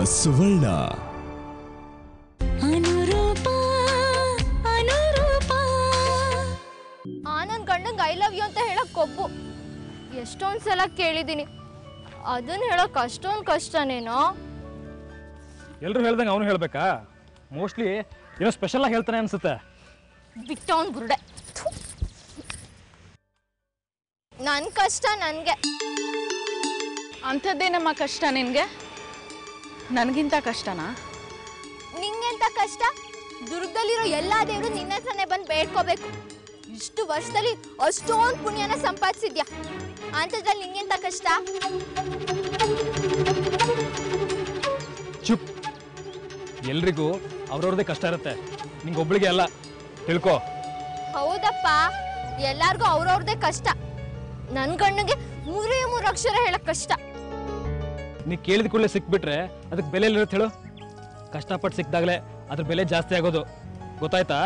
ಸುವರ್ಣ ಅನುರೂಪ ಅನುರೂಪ ಆನಂದ್ ಗಂಡಂಗೆ I love you ಅಂತ ಹೇಳಕ್ ಕೊಬ್ಬು ಎಷ್ಟೊಂದ್ ಸಲ ಕೇಳಿದ್ದೀನಿ ಅದನ್ನ ಹೇಳಕ್ ಅಷ್ಟೊಂದು ಕಷ್ಟನೇನೋ ಎಲ್ಲರೂ ಹೇಳ್ದಂಗೆ ಅವನು ಹೇಳ್ಬೇಕಾ ಮೋಸ್ಟ್ಲಿ ಏನೋ ಸ್ಪೆಷಲ್ ಆಗಿ ಹೇಳ್ತಾನೆ ಅನ್ಸುತ್ತೆ ಬಿಟ್ಟವನ್ ಬುರುಡೆ ನನ್ನ ಕಷ್ಟ ನನಗೆ ಅಂಥದ್ದೇನಮ್ಮ ಕಷ್ಟ ನಿನಗೆ ನನಗಿಂತ ಕಷ್ಟನಾ ನಿಂಗೆಂತ ಕಷ್ಟ ದುರ್ಗದಲ್ಲಿರೋ ಎಲ್ಲಾ ದೇವರು ನಿನ್ನ ಹತ್ರನೇ ಬಂದು ಬೇಡ್ಕೋಬೇಕು ಇಷ್ಟು ವರ್ಷದಲ್ಲಿ ಅಷ್ಟೊಂದು ಪುಣ್ಯನ ಸಂಪಾದಿಸಿದ್ಯಾ ಅಂಥದ್ರಲ್ಲಿ ನಿಂಗೆಂತ ಕಷ್ಟ ಚುಪ್ ಎಲ್ರಿಗೂ ಅವ್ರವ್ರದ್ದೇ ಕಷ್ಟ ಇರುತ್ತೆ ನಿಂಗೆ ಒಬ್ಳಿಗೆ ಅಲ್ಲ ತಿಳ್ಕೊ ಹೌದಪ್ಪ ಎಲ್ಲಾರ್ಗೂ ಅವ್ರವ್ರದೇ ಕಷ್ಟ ನನ್ನ ಗಂಡಗೆ ಮೂರೇ ಮೂರು ಅಕ್ಷರ ಹೇಳಕ್ ಕಷ್ಟ ನೀ ಕೇಳಿದ ಕೂಡಲೇ ಸಿಕ್ಬಿಟ್ರೆ ಅದಕ್ಕೆ ಬೆಲೆ ಎಲ್ಲಿರುತ್ತೆ ಹೇಳು ಕಷ್ಟಪಟ್ಟು ಸಿಕ್ಕಿದಾಗಲೇ ಅದ್ರ ಬೆಲೆ ಜಾಸ್ತಿ ಆಗೋದು ಗೊತ್ತಾಯ್ತಾ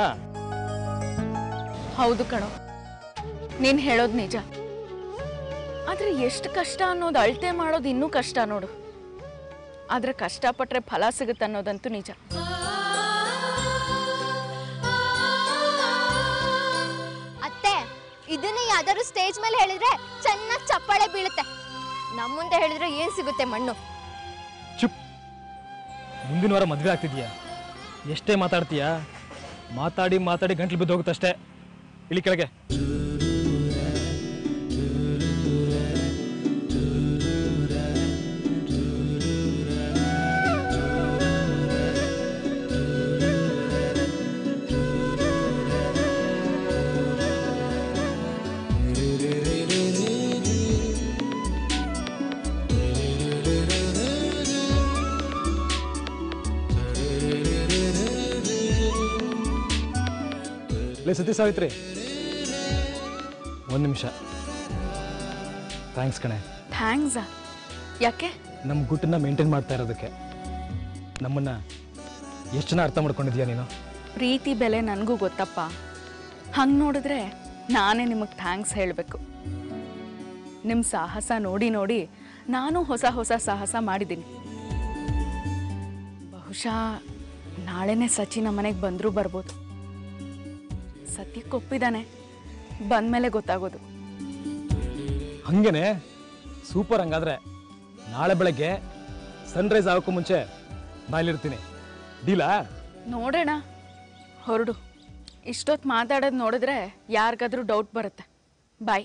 ಹೌದು ಕಣೋ ನೀನು ಹೇಳೋದು ನಿಜ ಆದರೆ ಎಷ್ಟು ಕಷ್ಟ ಅನ್ನೋದು ಅಳತೆ ಮಾಡೋದು ಇನ್ನೂ ಕಷ್ಟ ನೋಡು ಆದರೆ ಕಷ್ಟಪಟ್ಟರೆ ಫಲ ಸಿಗುತ್ತೆ ಅನ್ನೋದಂತೂ ನಿಜ ಅತ್ತೆ ಇದನ್ನ ಯಾವ್ದಾದ್ರು ಸ್ಟೇಜ್ ಮೇಲೆ ಹೇಳಿದ್ರೆ ಚೆನ್ನಾಗಿ ಚಪ್ಪಾಳೆ ಬೀಳುತ್ತೆ ನಮ್ಮ ಮುಂದೆ ಹೇಳಿದ್ರೆ ಏನ್ ಸಿಗುತ್ತೆ ಮಣ್ಣು ಚುಪ್ ಮುಂದಿನ ವಾರ ಮದುವೆ ಆಗ್ತಿದ್ಯಾ ಎಷ್ಟೇ ಮಾತಾಡ್ತೀಯಾ ಮಾತಾಡಿ ಮಾತಾಡಿ ಗಂಟ್ಲು ಬಿದ್ದು ಹೋಗುತ್ತಷ್ಟೇ ಇಳಿ ಕೆಳಗೆ ಲೇ ಸತಿ ಸಾವಿತ್ರಿ ಒಂದು ನಿಮಿಷ ಥ್ಯಾಂಕ್ಸ್ ಕಣೆ ಥ್ಯಾಂಕ್ಸಾ ಯಾಕೆ ನಮ್ಮ ಗುಟ್ಟನ್ನ ಮೇಂಟೈನ್ ಮಾಡ್ತಾ ಇರೋದಕ್ಕೆ ನಮ್ಮನ್ನ ಎಷ್ಟು ಜನ ಅರ್ಥ ಮಾಡ್ಕೊಂಡಿದ್ಯಾ ನೀನು ಪ್ರೀತಿ ಬೆಲೆ ನನಗೂ ಗೊತ್ತಪ್ಪ ಹಂಗೆ ನೋಡಿದ್ರೆ ನಾನೇ ನಿಮಗೆ ಥ್ಯಾಂಕ್ಸ್ ಹೇಳಬೇಕು ನಿಮ್ಮ ಸಾಹಸ ನೋಡಿ ನೋಡಿ ನಾನು ಹೊಸ ಹೊಸ ಸಾಹಸ ಮಾಡಿದ್ದೀನಿ ಬಹುಶಃ ನಾಳೆನೇ ಸಚಿ ನಮ್ಮ ಮನೆಗೆ ಬಂದರೂ ಬರ್ಬೋದು ಸದ್ಯಕ್ಕೆ ಒಪ್ಪಿದ್ದಾನೆ ಬಂದಮೇಲೆ ಗೊತ್ತಾಗೋದು ಹಂಗೇನೆ ಸೂಪರ್ ಹಂಗಾದ್ರೆ ನಾಳೆ ಬೆಳಗ್ಗೆ ಸನ್ರೈಸ್ ಆಗೋಕ್ಕೂ ಮುಂಚೆ ಬಾಯಲ್ಲಿರ್ತೀನಿ ಡೀಲಾ ನೋಡೋಣ ಹೊರಡು ಇಷ್ಟೊತ್ತು ಮಾತಾಡೋದು ನೋಡಿದ್ರೆ ಯಾರಿಗಾದ್ರೂ ಡೌಟ್ ಬರುತ್ತೆ ಬಾಯ್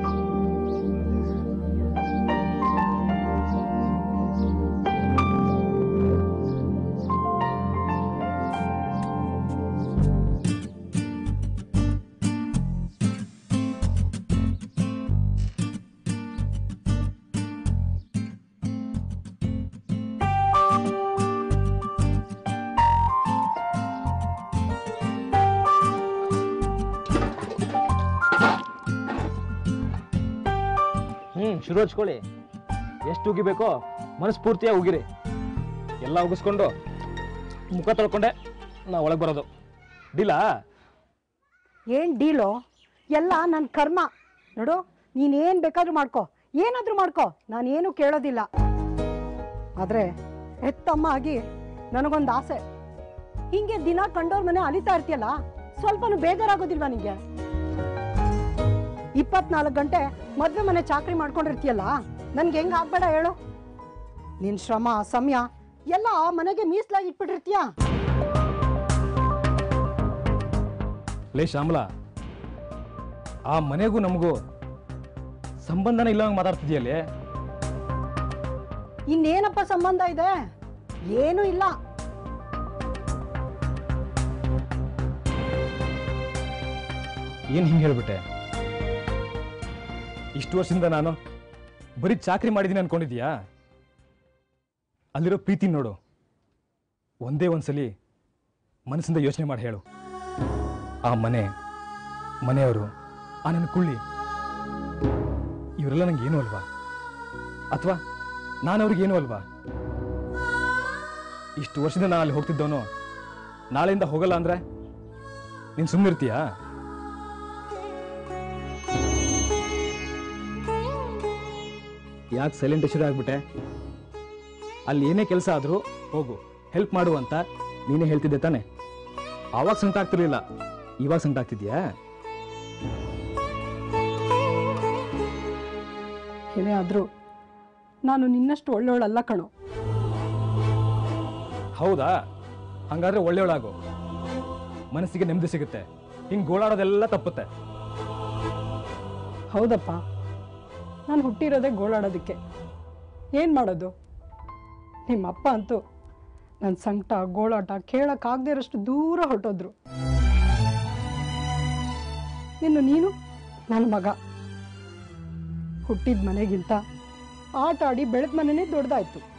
ಹ್ಞೂ ಶುರು ಹಚ್ಕೊಳ್ಳಿ ಎಷ್ಟು ಉಗಿಬೇಕೋ ಮನಸ್ಫೂರ್ತಿಯಾಗಿ ಉಗಿರಿ ಎಲ್ಲ ಉಗಿಸ್ಕೊಂಡು ಮುಖ ತೊಳ್ಕೊಂಡೆ ನಾ ಒಳಗೆ ಬರೋದು ಡೀಲಾ ಏನ್ ಡೀಲು ಎಲ್ಲ ನನ್ನ ಕರ್ಮ ನೋಡು ನೀನೇನ್ ಬೇಕಾದ್ರೂ ಮಾಡ್ಕೋ ಏನಾದ್ರೂ ಮಾಡ್ಕೋ ನಾನೇನು ಕೇಳೋದಿಲ್ಲ ಆದ್ರೆ ಹೆತ್ತಮ್ಮ ಆಗಿ ನನಗೊಂದು ಆಸೆ ಹಿಂಗೆ ದಿನ ಕಂಡೋರ್ ಮನೆ ಅಲಿತಾ ಇರ್ತೀಯಲ್ಲ ಸ್ವಲ್ಪನೂ ಬೇಜಾರಾಗೋದಿಲ್ವಾ ನಿಂಗೆ ಇಪ್ಪತ್ನಾಲ್ಕು ಗಂಟೆ ಮದ್ವೆ ಮನೆ ಚಾಕ್ರಿ ಮಾಡ್ಕೊಂಡಿರ್ತೀಯಲ್ಲ ನನ್ಗೆ ಹೆಂಗ್ ಆಗ್ಬೇಡ ಹೇಳು ನಿನ್ ಶ್ರಮ ಸಮಯ ಎಲ್ಲ ಆ ಮನೆಗೆ ಮೀಸಲಾಗಿ ಇಟ್ಬಿಟ್ಟಿರ್ತೀಯ ಲೇ ಶ್ಯಾಮಲಾ ಆ ಮನೆಗೂ ನಮಗೂ ಸಂಬಂಧನ ಇಲ್ಲವಂಗೆ ಮಾತಾಡ್ತಿದ್ಯಲ್ಲೇ ಇನ್ನೇನಪ್ಪ ಸಂಬಂಧ ಇದೆ ಏನೂ ಇಲ್ಲ ಏನು ಹಿಂಗೆ ಹೇಳ್ಬಿಟ್ಟೆ ಇಷ್ಟು ವರ್ಷದಿಂದ ನಾನು ಬರೀ ಚಾಕ್ರಿ ಮಾಡಿದ್ದೀನಿ ಅನ್ಕೊಂಡಿದ್ಯಾ ಅಲ್ಲಿರೋ ಪ್ರೀತಿ ನೋಡು ಒಂದೇ ಒಂದ್ಸಲಿ ಮನಸ್ಸಿಂದ ಯೋಚನೆ ಮಾಡಿ ಹೇಳು ಆ ಮನೆ ಮನೆಯವರು ಆ ನನ್ನ ಕುಳ್ಳಿ ಇವರೆಲ್ಲ ನಂಗೆ ಏನೂ ಅಲ್ವಾ ಅಥವಾ ನಾನು ಅವ್ರಿಗೆ ಏನೂ ಅಲ್ವಾ ಇಷ್ಟು ವರ್ಷದಿಂದ ನಾನು ಅಲ್ಲಿ ಹೋಗ್ತಿದ್ದವನು ನಾಳೆಯಿಂದ ಹೋಗಲ್ಲ ಅಂದ್ರೆ ನೀನು ಸುಮ್ಮನಿರ್ತೀಯಾ ಯಾಕೆ ಸೈಲೆಂಟ್ ಶುರು ಆಗ್ಬಿಟ್ಟೆ ಅಲ್ಲಿ ಏನೇ ಕೆಲಸ ಆದರೂ ಹೋಗು ಹೆಲ್ಪ್ ಮಾಡು ಅಂತ ನೀನೇ ಹೇಳ್ತಿದ್ದೆ ತಾನೆ ಆವಾಗ ಸಂಕಟ ಆಗ್ತಿರ್ಲಿಲ್ಲ ಇವಾಗ ಸಂಕಟ ಆಗ್ತಿದ್ಯಾ ಏನೇ ಆದರೂ ನಾನು ನಿನ್ನಷ್ಟು ಒಳ್ಳೆಯವಳಲ್ಲ ಕಣೋ ಹೌದಾ ಹಂಗಾದ್ರೆ ಒಳ್ಳೆಯವಳಾಗು ಮನಸ್ಸಿಗೆ ನೆಮ್ಮದಿ ಸಿಗುತ್ತೆ ಹಿಂಗೆ ಗೋಳಾಡೋದೆಲ್ಲ ತಪ್ಪುತ್ತೆ ಹೌದಪ್ಪ ನಾನು ಹುಟ್ಟಿರೋದೇ ಗೋಳಾಡೋದಕ್ಕೆ ಏನು ಮಾಡೋದು ನಿಮ್ಮ ಅಪ್ಪ ಅಂತೂ ನನ್ನ ಸಂಕಟ ಗೋಳಾಟ ಕೇಳೋಕ್ಕಾಗದೇ ಇರೋಷ್ಟು ದೂರ ಹೊರಟೋದ್ರು ಇನ್ನು ನೀನು ನನ್ನ ಮಗ ಹುಟ್ಟಿದ ಮನೆಗಿಂತ ಆಟ ಆಡಿ ಬೆಳೆದ ಮನೆನೇ ದೊಡ್ಡದಾಯ್ತು